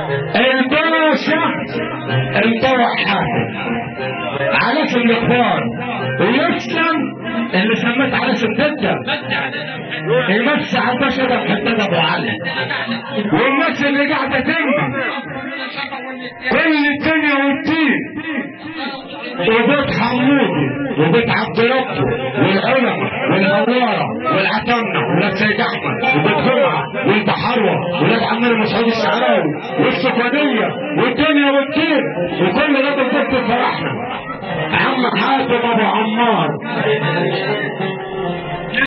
الباشا انطوع حاتم علاش الاخبار ويسلم اللي سميت علاش الدكه يمس على الباشا ده محدد ابو علي والناس اللي قاعده تنجي كل الدنيا والدين وبيت حمودي وبيت عبد ربه والعلماء والهوارة والعتمة ولاد سيد احمد وبيت جمعة والبحروة ولاد عمنا مسعود الشعراوي والسكانية والدنيا والدين وكل راجل بيت فرحنا عم حاتم ابو عمار